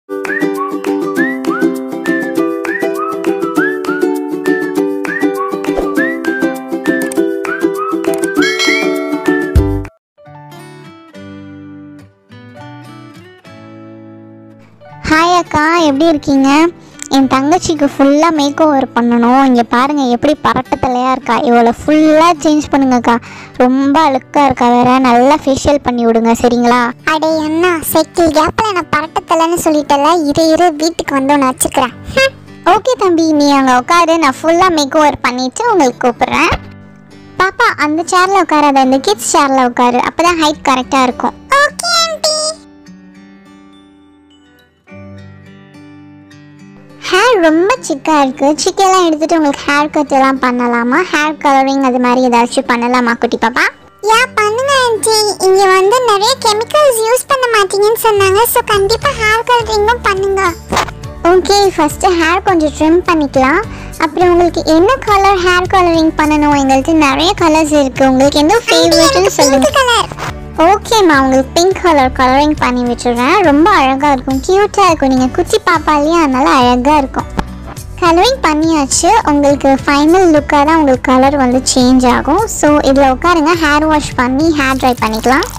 hi அக்கா எப்படி இருக்கீங்க என் தங்கச்சிக்கு ஃபுல்லாக மேக் ஓவர் பண்ணணும் இங்கே பாருங்கள் எப்படி பரட்ட தலையாக இருக்கா இவளை ஃபுல்லாக சேஞ்ச் பண்ணுங்கக்கா ரொம்ப அழுக்காக இருக்கா வேற நல்லா ஃபேஷியல் பண்ணி விடுங்க சரிங்களா அடே அண்ணா சைக்கிள் கேப்பில் நான் பரட்டத்தலைன்னு சொல்லிட்டல இரு இரு வீட்டுக்கு வந்து ஒன்று வச்சுக்கிறேன் ஓகே தம்பி நீ அங்கே உட்காரு நான் ஃபுல்லாக மேக் ஓவர் பண்ணிவிட்டு உங்களுக்கு கூப்பிட்றேன் பாப்பா அந்த சேரில் உட்காராத இந்த கிட்ஸ் சேரில் உட்காரு அப்போ தான் ஹைட் கரெக்டாக இருக்கும் ஓகே ஆண்டி ஹேர் ரொம்ப சிக்காக இருக்குது சிக்கெல்லாம் எடுத்துகிட்டு உங்களுக்கு ஹேர் கட் எல்லாம் பண்ணலாமா ஹேர் கலரிங் அது மாதிரி ஏதாச்சும் பண்ணலாமா குட்டி பாப்பா யா பண்ணுங்க ஆண்டி இங்க வந்து நிறைய கெமிக்கல்ஸ் யூஸ் பண்ண மாட்டீங்கன்னு சொன்னாங்க ஸோ கண்டிப்பா ஹேர் கலரிங்கும் பண்ணுங்க ஓகே ஃபஸ்ட்டு ஹேர் கொஞ்சம் ட்ரிம் பண்ணிக்கலாம் அப்புறம் உங்களுக்கு என்ன கலர் ஹேர் கலரிங் பண்ணணும் எங்கள்கிட்ட நிறைய கலர்ஸ் இருக்குது உங்களுக்கு எந்த ஃபேவரட்னு சொல்லுங்கள் கலர் ஓகேம்மா உங்களுக்கு பிங்க் கலர் கலரிங் பண்ணி வச்சுடுறேன் ரொம்ப அழகாக இருக்கும் க்யூட்டாக இருக்கும் நீங்கள் குச்சி பாப்பாலேயே அதனால அழகாக இருக்கும் கலரிங் பண்ணியாச்சு உங்களுக்கு ஃபைனல் லுக்காக தான் உங்களுக்கு கலர் வந்து சேஞ்ச் ஆகும் ஸோ இதில் உட்காருங்க ஹேர் வாஷ் பண்ணி ஹேர் ட்ரை பண்ணிக்கலாம்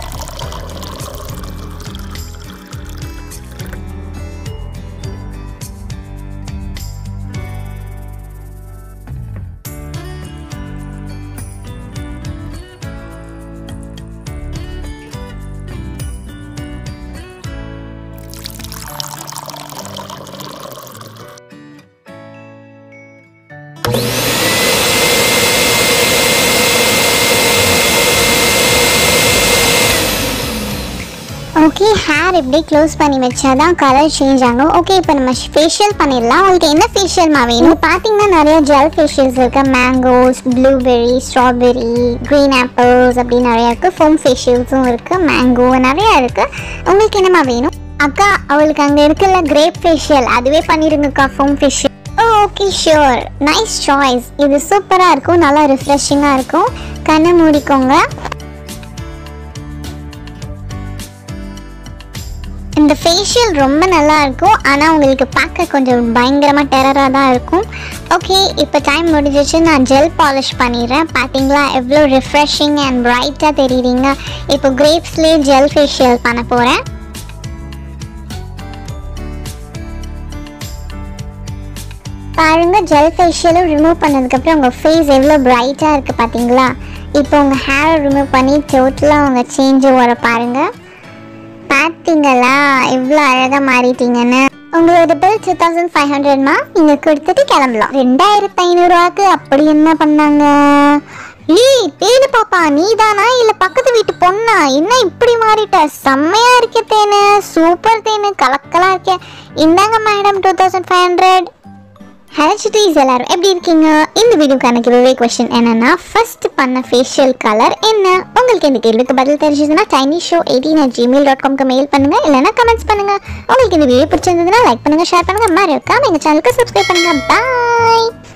ஓகே ஹேர் இப்படி க்ளோஸ் பண்ணி வச்சாதான் கலர் சேஞ்ச் ஆகும் ஓகே இப்போ நம்ம ஃபேஷியல் பண்ணிடலாம் உங்களுக்கு என்ன ஃபேஷியல்மா வேணும் பார்த்தீங்கன்னா நிறைய ஜெல் ஃபேஷியல்ஸ் இருக்கு mangoes blueberry strawberry green apples அப்படி நிறைய இருக்குது ஃபோம் ஃபேஷியல்ஸும் இருக்குது மேங்கோ நிறைய இருக்குது உங்களுக்கு என்னம்மா வேணும் அக்கா அவளுக்கு அங்கே இருக்குல்ல கிரேப் ஃபேஷியல் அதுவே பண்ணிடுங்கக்கா foam facial okay sure nice choice இது சூப்பராக இருக்கும் நல்லா ரிஃப்ரெஷிங்காக இருக்கும் கண்ணை மூடிக்கோங்க இந்த ஃபேஷியல் ரொம்ப நல்லா இருக்கும் ஆனால் உங்களுக்கு பார்க்க கொஞ்சம் பயங்கரமாக டெரராக தான் இருக்கும் ஓகே இப்போ டைம் முடிஞ்சிச்சு நான் ஜெல் பாலிஷ் பண்ணிடுறேன் பார்த்தீங்களா எவ்வளோ ரிஃப்ரெஷிங் அண்ட் பிரைட்டாக தெரியுறீங்க இப்போ கிரேப்ஸ்லேயே ஜெல் ஃபேஷியல் பண்ண போகிறேன் பாருங்க ஜெல் ஃபேஷியலும் ரிமூவ் பண்ணதுக்கப்புறம் உங்கள் ஃபேஸ் எவ்வளோ பிரைட்டாக இருக்குது பார்த்தீங்களா இப்போ உங்கள் ஹேரை ரிமூவ் பண்ணி டோட்டலாக உங்கள் சேஞ்ச் வர பாருங்கள் பார்த்தீங்களா எவ்வளோ அழகாக மாறிட்டீங்கன்னு உங்களோட பில் டூ தௌசண்ட் ஃபைவ் ஹண்ட்ரட்மா நீங்கள் கொடுத்துட்டு கிளம்பலாம் ரெண்டாயிரத்து ஐநூறுரூவாக்கு அப்படி என்ன பண்ணாங்க ஏய் தேனு பாப்பா நீ தானா இல்லை பக்கத்து வீட்டு பொண்ணா என்ன இப்படி மாறிட்ட செம்மையா இருக்க தேனு சூப்பர் தேனு கலக்கலா இருக்கேன் இந்தாங்க madam two thousand five hundred hello சிட்டிஸ் எல்லாரும் எப்படி இருக்கீங்க இந்த வீடியோக்கான கிவ்வே கொஸ்டின் என்னன்னா ஃபர்ஸ்ட் பண்ண ஃபேஷியல் கலர் என்ன உங்களுக்கு இந்த கேள்விக்கு பதில் தெரிஞ்சதுன்னா tiny show eighteen at Gmail dot காம்க்கு மெயில் பண்ணுங்க இல்லைன்னா கமெண்ட்ஸ் பண்ணுங்க உங்களுக்கு இந்த வீடியோ பிடிச்சிருந்ததுன்னா லைக் பண்ணுங்க ஷேர் பண்ணுங்க மாதிரி இருக்காம எங்கள் சேனலுக்கு சப்ஸ்கிரைப் பண்ணுங்க பாய்